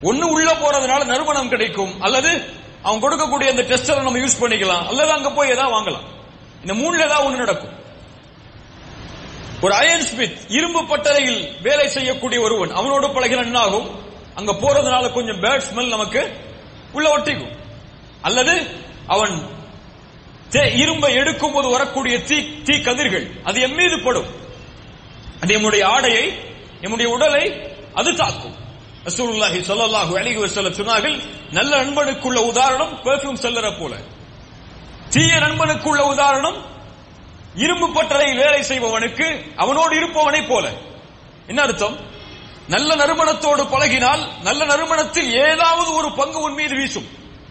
ஒண்ணு உள்ள போறதுனால நறுமணம் கிடைக்கும் அல்லது அவன் கொடுக்கக்கூடிய அந்த டெஸ்டரை நம்ம யூஸ் பண்ணிக்கலாம் அல்லது அங்க போய் ஏதாவது வாங்கலாம் இந்த மூணுல ஏதாவது ஒண்ணு நடக்கும் ஒரு அயன் ஸ்மித் இரும்பு பட்டறையில் வேலை செய்யக்கூடிய ஒருவன் அவனோடு பழகின என்ன ஆகும் அங்க போறதுனால கொஞ்சம் பேட் ஸ்மெல் நமக்கு உள்ள ஒட்டிக்கும் அல்லது அவன் தே- இரும்பை எடுக்கும் போது வரக்கூடிய தீ தீ கதிர்கள் அது எம் மீது படும் அது நம்முடைய ஆடையை நம்முடைய உடலை அது தாக்கும் ரசூலுல்லாஹி ஸல்லல்லாஹு அலைஹி வஸல்லம் சொன்னார்கள் நல்ல நண்பனுக்குள்ள உதாரணம் பெர்ஃப்யூம் செல்லற போல தீய நண்பனுக்குள்ள உதாரணம் இரும்பு பட்டறையில் வேலை செய்பவனுக்கு அவனோடு இருப்பவனை போல என்ன அர்த்தம் நல்ல நறுமணத்தோடு பழகினால் நல்ல நறுமணத்தில் ஏதாவது ஒரு பங்கு உன் மீது வீசும்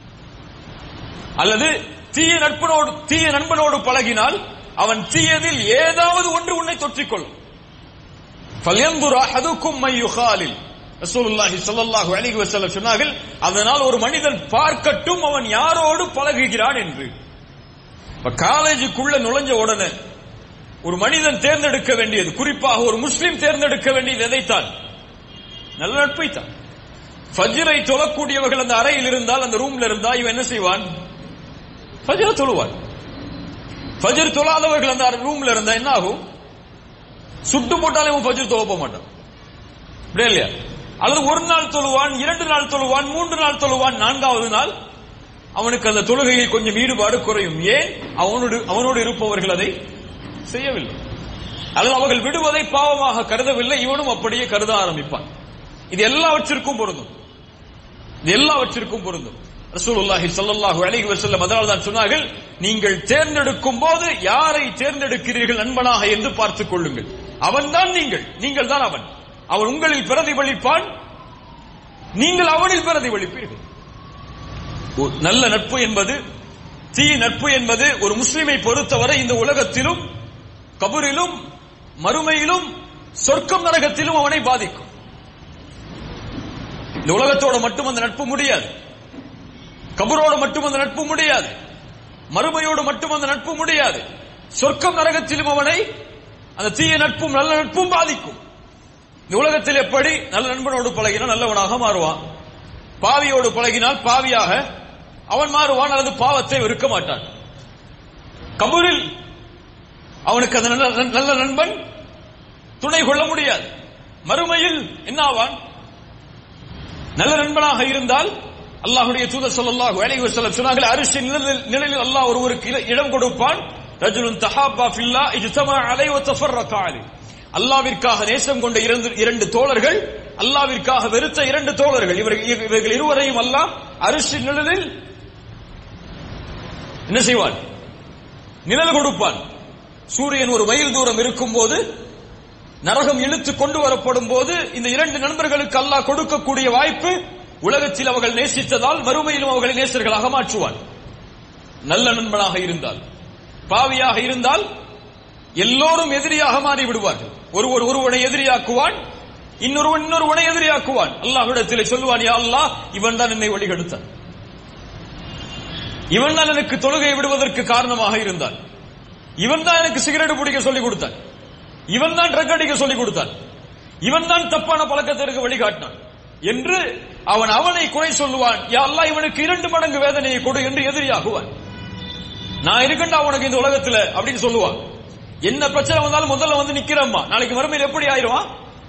அல்லது தீய நட்பனோடு தீய நண்பனோடு பழகினால் அவன் தீயதில் ஏதாவது ஒன்று உன்னை தொற்றிக்கொள்ளும் فَلْيَنْظُرْ أَحَدُكُمْ مَنْ يُخَالِلْ ரசூலுல்லாஹி ஸல்லல்லாஹு அலைஹி வஸல்லம் சொன்னார்கள் அதனால் ஒரு மனிதன் பார்க்கட்டும் அவன் யாரோடு பழகுகிறான் என்று இப்ப காலேஜுக்குள்ள நுழைஞ்ச உடனே ஒரு மனிதன் தேர்ந்தெடுக்க வேண்டியது குறிப்பாக ஒரு முஸ்லிம் தேர்ந்தெடுக்க வேண்டியது எதைத்தான் நல்ல நட்பை தான் ஃபஜ்ரை தொழக்கூடியவர்கள் அந்த அறையில் இருந்தால் அந்த ரூம்ல இருந்தா இவன் என்ன செய்வான் ஃபஜ்ரை தொழுவான் ஃபஜ்ர் தொழாதவர்கள் அந்த ரூம்ல இருந்தா என்ன ஆகும் சுட்டு போட்டாலே அவன் ஃபஜ்ர் தொழ போக மாட்டான் அப்படியே இல்லையா அல்லது ஒரு நாள் தொழுவான் இரண்டு நாள் தொழுவான் மூன்று நாள் தொழுவான் நான்காவது நாள் அவனுக்கு அந்த தொழுகையில் கொஞ்சம் ஈடுபாடு குறையும் ஏன் அவனோடு அவனோடு இருப்பவர்கள் அதை செய்யவில்லை அல்லது அவர்கள் விடுவதை பாவமாக கருதவில்லை இவனும் அப்படியே கருத ஆரம்பிப்பான் இது எல்லாவற்றிற்கும் பொருந்தும் இது எல்லாவற்றிற்கும் பொருந்தும் ரசூலுல்லாஹி ஸல்லல்லாஹு அலைஹி வஸல்லம் அதனால் தான் சொன்னார்கள் நீங்கள் தேர்ந்தெடுக்கும் போது யாரை தேர்ந்தெடுக்கிறீர்கள் நண்பனாக என்று பார்த்துக் கொள்ளுங்கள் அவன்தான் நீங்கள் நீங்கள் தான் அவன் அவன் உங்களில் பிரதிபலிப்பான் நீங்கள் அவனில் பிரதிபலிப்பீர்கள் ஒரு நல்ல நட்பு என்பது தீய நட்பு என்பது ஒரு முஸ்லிமை பொறுத்தவரை இந்த உலகத்திலும் கபரிலும் மறுமையிலும் சொர்க்கம் நரகத்திலும் அவனை பாதிக்கும் இந்த உலகத்தோட மட்டும் அந்த நட்பு முடியாது கபரோடு மட்டும் அந்த நட்பு முடியாது மறுமையோடு மட்டும் அந்த நட்பு முடியாது சொர்க்கம் நரகத்திலும் அவனை அந்த தீய நட்பும் நல்ல நட்பும் பாதிக்கும் இந்த உலகத்தில் எப்படி நல்ல நண்பனோடு பழகினால் நல்லவனாக மாறுவான் பாவியோடு பழகினால் பாவியாக அவன் மாறுவான் அல்லது பாவத்தை வெறுக்க மாட்டான் கபூரில் அவனுக்கு அந்த நல்ல நல்ல நண்பன் துணை கொள்ள முடியாது மறுமையில் என்ன ஆவான் நல்ல நண்பனாக இருந்தால் அல்லாஹ்வுடைய தூதர் ஸல்லல்லாஹு அலைஹி வஸல்லம் சொன்னார்கள் அரிசி நிழலில் நிழலில் அல்லாஹ் ஒருவருக்கு இல- இடம் கொடுப்பான் ரஜுலுன் தஹாபா ஃபில்லா இஜ்தமா அலை வ தஃபர்ரக அலை அல்லாஹ்விற்காக நேசம் கொண்ட இரண்டு இரண்டு தோழர்கள் அல்லாஹ்விற்காக வெறுத்த இரண்டு தோழர்கள் இவர்கள் இவர்கள் இருவரையும் அல்லாஹ் அரிசி நிழலில் என்ன செய்வான் நிழல் கொடுப்பான் சூரியன் ஒரு மைல் தூரம் இருக்கும் போது நரகம் இழுத்து கொண்டு வரப்படும் போது இந்த இரண்டு நண்பர்களுக்கு அல்லாஹ் கொடுக்கக்கூடிய வாய்ப்பு உலகத்தில் அவர்கள் நேசித்ததால் மறுமையிலும் அவர்களை நேசர்களாக மாற்றுவான் நல்ல நண்பனாக இருந்தால் பாவியாக இருந்தால் எல்லோரும் எதிரியாக மாறி விடுவார்கள் ஒருவர் ஒருவனை எதிரியாக்குவான் இன்னொருவன் இன்னொருவனை எதிரியாக்குவான் அல்லாஹ்விடத்திலே சொல்லுவான் யா அல்லாஹ் இவன் தான் என்னை வழிகெடுத்தான் இவன் தான் எனக்கு தொழுகையை விடுவதற்கு காரணமாக இருந்தான் இவன் தான் எனக்கு சிகரெட் பிடிக்க சொல்லிக் கொடுத்தான் இவன் தான் ட்ரக் அடிக்க சொல்லிக் கொடுத்தான் இவன் தான் தப்பான பழக்கத்திற்கு வழிகாட்டினான் என்று அவன் அவனை குறை சொல்லுவான் யா அல்லாஹ் இவனுக்கு இரண்டு மடங்கு வேதனையை கொடு என்று எதிரியாகுவான் நான் இருக்கண்டா உனக்கு இந்த உலகத்துல அப்படின்னு சொல்லுவான் என்ன பிரச்சனை வந்தாலும் முதல்ல வந்து நிக்கிறம்மா நாளைக்கு மறுமையில் எப்படி ஆயிருவான்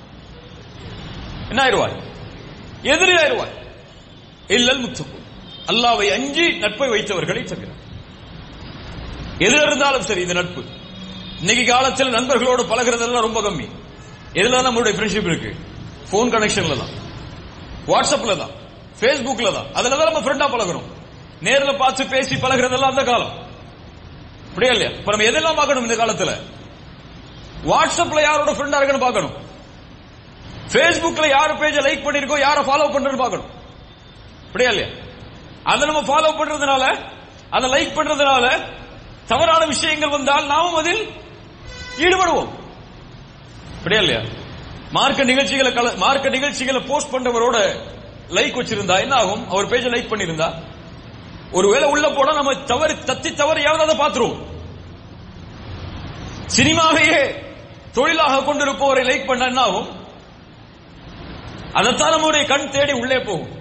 என்ன ஆயிருவாய் எதிரி ஆயிருவாய் இல்லல் முத்துக்கு அல்லாவை அஞ்சி நட்பை வைத்தவர்களை தவிர எதுல இருந்தாலும் சரி இந்த நட்பு இன்னைக்கு காலத்தில் நண்பர்களோடு பழகுறதெல்லாம் ரொம்ப கம்மி எதுல தான் நம்மளுடைய ஃப்ரெண்ட்ஷிப் இருக்கு போன் கனெக்ஷன்ல தான் வாட்ஸ்அப்ல தான் Facebookல தான் அதுல தான் நம்ம ஃப்ரெண்டா பழகணும் நேர்ல பார்த்து பேசி பழகுறதெல்லாம் அந்த காலம் அப்படியே இல்லையா இப்ப நம்ம எதெல்லாம் பார்க்கணும் இந்த காலத்துல வாட்ஸ்அப்ல யாரோட ஃப்ரெண்டா இருக்குன்னு பார்க்கணும் Facebookல யார் பேஜ லைக் பண்ணிருக்கோம் யாரை ஃபாலோ பண்றேன்னு பார்க்கணும் அப்படியா இல்லையா அதை நம்ம ஃபாலோ பண்றதுனால அதை லைக் பண்றதுனால தவறான விஷயங்கள் வந்தால் நாமும் அதில் ஈடுபடுவோம் அப்படியா இல்லையா மார்க்க நிகழ்ச்சிகளை கல- மார்க்க நிகழ்ச்சிகளை போஸ்ட் பண்றவரோட லைக் வச்சிருந்தா என்ன ஆகும் அவர் பேஜ லைக் பண்ணிருந்தா ஒருவேளை உள்ள போனா நம்ம தவறு தத்தி தவறையாவது அதை பார்த்துருவோம் சினிமாவையே தொழிலாக கொண்டிருப்பவரை லைக் பண்ண என்ன ஆகும் அதைத்தான் நம்முடைய கண் தேடி உள்ளே போகும்